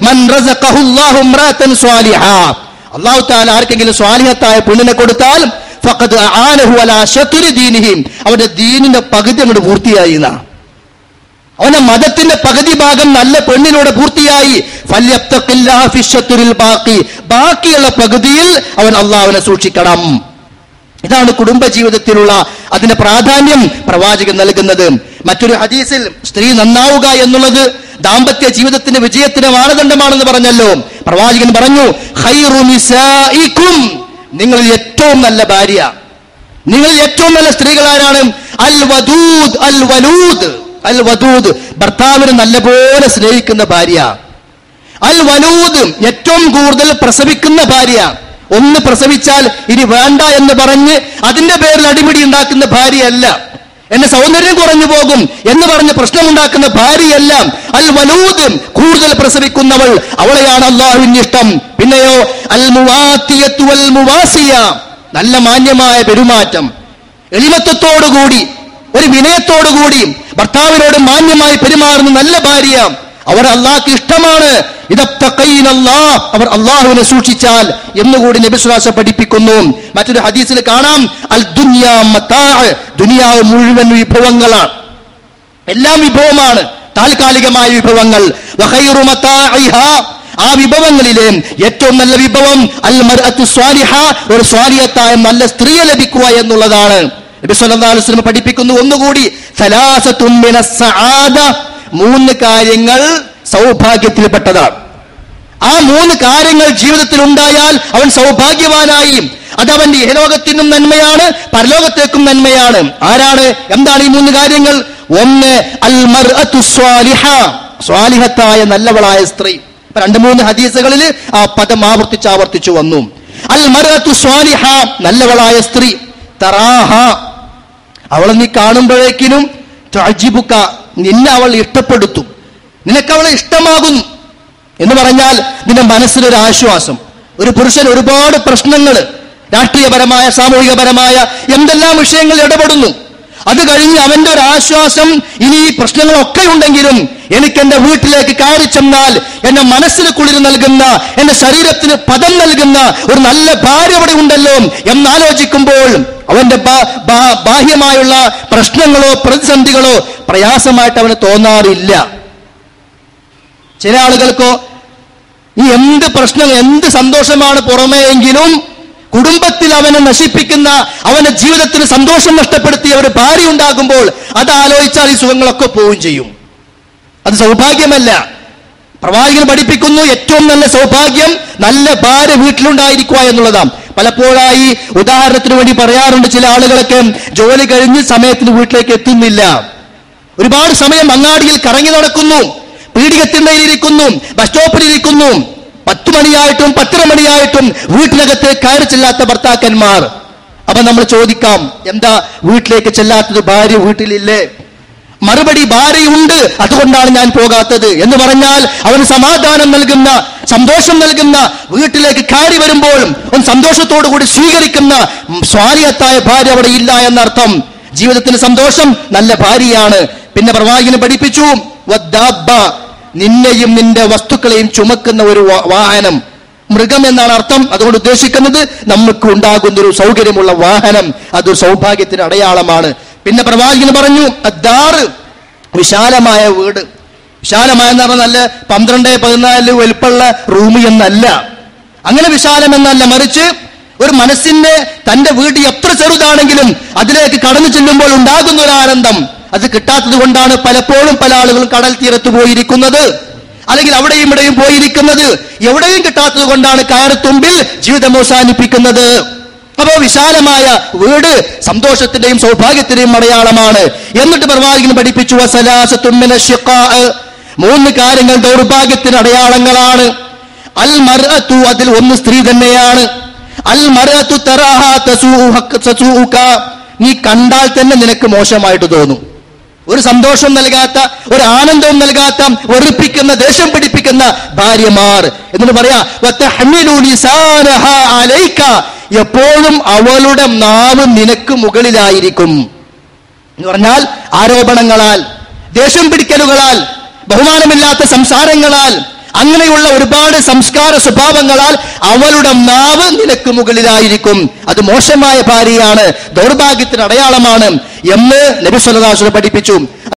മൻ റസഖഹു അല്ലാഹു ഇംറാഅത്തൻ സ്വാലിഹ അല്ലാഹു തആല ആർക്കെങ്കിലും സ്വാലിഹത്തായ പെണ്ണിനെ കൊടുത്താൽ ഫഖദ് ആനഹു അലാ ശത്രി ദീനിഹിം അവന്റെ ദീനിന്റെ പകുതി അങ്ങോട്ട് പൂർത്തിയായി എന്നാ അവന്റെ മതത്തിന്റെ പകുതി ഭാഗം നല്ല പെണ്ണിലൂടെ പൂർത്തിയായി ഫല്യബ്തഖില്ലാഹ ഫിശ്ശത്തുരിൽ ബാക്കി ബാക്കിയുള്ള പകുതിയിൽ അവൻ അള്ളാഹുവിനെ സൂക്ഷിക്കണം ഇതാണ് കുടുംബ ജീവിതത്തിലുള്ള അതിന്റെ പ്രാധാന്യം പ്രവാചകൻ നൽകുന്നത് മറ്റൊരു ഹദീസിൽ സ്ത്രീ നന്നാവുക എന്നുള്ളത് ദാമ്പത്യ ജീവിതത്തിന്റെ വിജയത്തിന് മാനദണ്ഡമാണെന്ന് പറഞ്ഞല്ലോ പ്രവാചകൻ പറഞ്ഞു "ഖൈറു നിസാഇക്കും", നിങ്ങളിൽ ഏറ്റവും നല്ല ഭാര്യ നിങ്ങളിൽ ഏറ്റവും നല്ല സ്ത്രീകൾ ആരാണ് അൽ വദൂദ് അൽ വലൂദ് അൽ വദൂദ് ഭർത്താവിനെ നല്ലപോലെ സ്നേഹിക്കുന്ന ഭാര്യ അൽ വലൂദ് ഏറ്റവും കൂടുതൽ പ്രസവിക്കുന്ന ഭാര്യ ഒന്ന് പ്രസവിച്ചാൽ ഇനി വേണ്ട എന്ന് പറഞ്ഞ് അതിന്റെ പേരിൽ അടിപിടി ഉണ്ടാക്കുന്ന ഭാര്യയല്ല എന്റെ സൗന്ദര്യം കുറഞ്ഞു പോകും എന്ന് പറഞ്ഞ് പ്രശ്നമുണ്ടാക്കുന്ന ഭാര്യയല്ല അൽ വലൂദ് കൂടുതൽ പ്രസവിക്കുന്നവൾ അവളെയാണ് അള്ളാഹുവിന് ഇഷ്ടം പിന്നെയോ അൽ മുവാത്തിയത്തു അൽ മുവാസിയ നല്ല മാന്യമായ പെരുമാറ്റം എളിമത്വത്തോടുകൂടി ഒരു വിനയത്തോടുകൂടി ഭർത്താവിനോട് മാന്യമായി പെരുമാറുന്ന നല്ല ഭാര്യ അവർ അള്ളാഹ്ക്ക് ഇഷ്ടമാണ് ഇതത്തക്കൈനല്ലാ അവർ അള്ളാഹുവിനെ സൂക്ഷിച്ചാൽ എന്നുകൂടി നബിസ്വാസ പഠിപ്പിക്കുന്നു മറ്റൊരു ഹദീസിൽ കാണാം അൽ ദുനിയാ മത്താഅ്. ദുനിയാവ് മുഴുവൻ വിഭവങ്ങളാണ് എല്ലാം വിഭവമാണ് താൽക്കാലികമായ വിഭവങ്ങൾ വഖൈറു മത്താഇഹാ. ആ വിഭവങ്ങളിലെ ഏറ്റവും നല്ല വിഭവം അൽ മർഅത്തു സ്വാലിഹ ഒരു സ്വാലിഹത്തായ നല്ല സ്ത്രീയെ ലഭിക്കുക എന്നുള്ളതാണ് നബി സല്ലല്ലാഹു അലൈഹി വസല്ലം പഠിപ്പിക്കുന്നു ഒന്നുകൂടി സലാസത്തുൻ മിനസ് സആദ മൂന്ന് കാര്യങ്ങൾ സൗഭാഗ്യത്തിൽപ്പെട്ടതാണ് ആ മൂന്ന് കാര്യങ്ങൾ ജീവിതത്തിൽ ഉണ്ടായാൽ അവൻ സൗഭാഗ്യവാനായി അത് അവന്റെ ഇഹലോകത്തിനും നന്മയാണ് പരലോകത്തേക്കും നന്മയാണ് ആരാണ് എന്താണ് ഈ മൂന്ന് കാര്യങ്ങൾ ഒന്ന് അൽ മർഅത്തു സ്വാലിഹ സ്വാലിഹത്തായ നല്ലവളായ സ്ത്രീ ഇപ്പൊ രണ്ട് മൂന്ന് ഹദീസുകളിൽ ആ പദം ആവർത്തിച്ച് ആവർത്തിച്ചു വന്നു അൽ മർഅത്തു സ്വാലിഹ നല്ലവളായ സ്ത്രീ തറാഹ അവളെ നീ കാണുമ്പോഴേക്കിനും തഅജിബുക, നിന്നെ അവൾ ഇഷ്ടപ്പെടുത്തും നിനക്ക് അവളെ ഇഷ്ടമാകുന്നു എന്ന് പറഞ്ഞാൽ നിന്റെ മനസ്സിലൊരു ആശ്വാസം ഒരു പുരുഷൻ ഒരുപാട് പ്രശ്നങ്ങൾ രാഷ്ട്രീയപരമായ സാമൂഹികപരമായ എന്തെല്ലാം വിഷയങ്ങൾ ഇടപെടുന്നു അത് കഴിഞ്ഞ് അവന്റെ ഒരു ആശ്വാസം ഇനി ഈ പ്രശ്നങ്ങളൊക്കെ ഉണ്ടെങ്കിലും എനിക്ക് എന്റെ വീട്ടിലേക്ക് കയറി ചെന്നാൽ എന്റെ മനസ്സിന് കുളിര് നൽകുന്ന എന്റെ ശരീരത്തിന് പദം നൽകുന്ന ഒരു നല്ല ഭാര്യ അവിടെ ഉണ്ടല്ലോ എന്നാലോചിക്കുമ്പോൾ അവന്റെ ബാ- ബാ- ബാഹ്യമായുള്ള പ്രശ്നങ്ങളോ പ്രതിസന്ധികളോ പ്രയാസമായിട്ട് അവന് തോന്നാറില്ല ചില ആളുകൾക്കോ ഈ എന്ത് പ്രശ്നം എന്ത് സന്തോഷമാണ് പുറമേയെങ്കിലും കുടുംബത്തിൽ അവനെ നശിപ്പിക്കുന്ന അവന്റെ ജീവിതത്തിന് സന്തോഷം നഷ്ടപ്പെടുത്തിയ ഒരു ഭാര്യ ഉണ്ടാകുമ്പോൾ അത് ആലോചിച്ചാൽ ഈ സുഖങ്ങളൊക്കെ പോവുകയും ചെയ്യും അത് സൗഭാഗ്യമല്ല പ്രവാചകൻ പഠിപ്പിക്കുന്നു ഏറ്റവും നല്ല സൗഭാഗ്യം നല്ല ഭാര്യ വീട്ടിലുണ്ടായിരിക്കുക എന്നുള്ളതാണ് പലപ്പോഴായി ഉദാഹരണത്തിന് വേണ്ടി പറയാറുണ്ട് ചില ആളുകളൊക്കെ ജോലി കഴിഞ്ഞ് സമയത്തിന് വീട്ടിലേക്ക് എത്തുന്നില്ല ഒരുപാട് സമയം അങ്ങാടിയിൽ കറങ്ങി നടക്കുന്നു പീഡികത്തിണ്ടയിലിരിക്കുന്നു ബസ് സ്റ്റോപ്പിലിരിക്കുന്നു പത്ത് മണിയായിട്ടും പത്തര മണിയായിട്ടും വീട്ടിനകത്ത് കയറി ചെല്ലാത്ത ഭർത്താക്കന്മാർ അപ്പൊ നമ്മൾ ചോദിക്കാം എന്താ വീട്ടിലേക്ക് ചെല്ലാത്തത് ഭാര്യ വീട്ടിലില്ലേ മറുപടി ഭാര്യയുണ്ട് അതുകൊണ്ടാണ് ഞാൻ പോകാത്തത് എന്ന് പറഞ്ഞാൽ അവന് സമാധാനം നൽകുന്ന സന്തോഷം നൽകുന്ന വീട്ടിലേക്ക് കയറി വരുമ്പോഴും ഒന്ന് സന്തോഷത്തോടു കൂടി സ്വീകരിക്കുന്ന സ്വാലിയത്തായ ഭാര്യ അവിടെ ഇല്ല എന്നർത്ഥം ജീവിതത്തിന് സന്തോഷം നല്ല ഭാര്യയാണ് പിന്നെ പ്രവാചകനെ പഠിപ്പിച്ചു വദ്ദാബ്ബ, നിന്നെയും നിന്റെ വസ്തുക്കളെയും ചുമക്കുന്ന ഒരു വാ- വാഹനം മൃഗം എന്നാണ് അർത്ഥം അതുകൊണ്ട് ഉദ്ദേശിക്കുന്നത് നമുക്ക് ഉണ്ടാകുന്ന ഒരു സൗകര്യമുള്ള വാഹനം അത് സൗഭാഗ്യത്തിന് അടയാളമാണ് പിന്നെ പ്രവാചകൻ പറഞ്ഞു അദ്ദാറ് വിശാലമായ വീട് വിശാലമായ എന്ന് പറഞ്ഞാൽ നല്ല പന്ത്രണ്ട് പതിനാല് വലുപ്പമുള്ള റൂം എന്നല്ല അങ്ങനെ വിശാലം എന്നല്ല മറിച്ച് ഒരു മനസ്സിന്റെ തന്റെ വീട് എത്ര ചെറുതാണെങ്കിലും അതിലേക്ക് കടന്നു ചെല്ലുമ്പോൾ ഉണ്ടാകുന്ന ഒരു ആനന്ദം അത് കിട്ടാത്തത് കൊണ്ടാണ് പലപ്പോഴും പല ആളുകളും കടൽ തീരത്ത് പോയിരിക്കുന്നത് അല്ലെങ്കിൽ അവിടെയും ഇവിടെയും പോയിരിക്കുന്നത് എവിടെയും കിട്ടാത്തത് കൊണ്ടാണ് കയറത്തുമ്പിൽ ജീവിതം അവസാനിപ്പിക്കുന്നത് അപ്പോ വിശാലമായ വീട് സന്തോഷത്തിന്റെയും സൗഭാഗ്യത്തിന്റെയും അടയാളമാണ് എന്നിട്ട് പ്രവാചകൻ പഠിപ്പിച്ചു വസലാസത്തും മിന ശിഖാഅ്. മൂന്ന് കാര്യങ്ങൾ ദൗർഭാഗ്യത്തിന് അടയാളങ്ങളാണ് അൽ മർഅത്തു അതിൽ ഒന്ന് സ്ത്രീ തന്നെയാണ് അൽ മർഅത്തു തറാഹാ തസൂഹക- തസൂഉക. നീ കണ്ടാൽ തന്നെ നിനക്ക് മോശമായിട്ട് തോന്നും ഒരു സന്തോഷം നൽകാത്ത ഒരു ആനന്ദവും നൽകാത്ത വെറുപ്പിക്കുന്ന ദേഷ്യം പിടിപ്പിക്കുന്ന ഭാര്യമാർ എന്നിട്ട് പറയാ "വതഹ്മിലു ലിസാനഹാ അലൈക." എപ്പോഴും അവളുടെ നാവ് നിനക്ക് മുകളിലായിരിക്കും എന്ന് പറഞ്ഞാൽ ആരോപണങ്ങളാൽ ദേഷ്യം പിടിക്കലുകളാൽ ബഹുമാനമില്ലാത്ത സംസാരങ്ങളാൽ അങ്ങനെയുള്ള ഒരുപാട് സംസ്കാര സ്വഭാവങ്ങളാൽ അവളുടെ നാവ് നിനക്ക് മുകളിലായിരിക്കും അത് മോശമായ ഭാര്യയാണ് ദൗർഭാഗ്യത്തിന് അടയാളമാണ് എന്ന് നബി സല്ലല്ലാഹു അലൈഹി വസല്ലം പഠിപ്പിച്ചു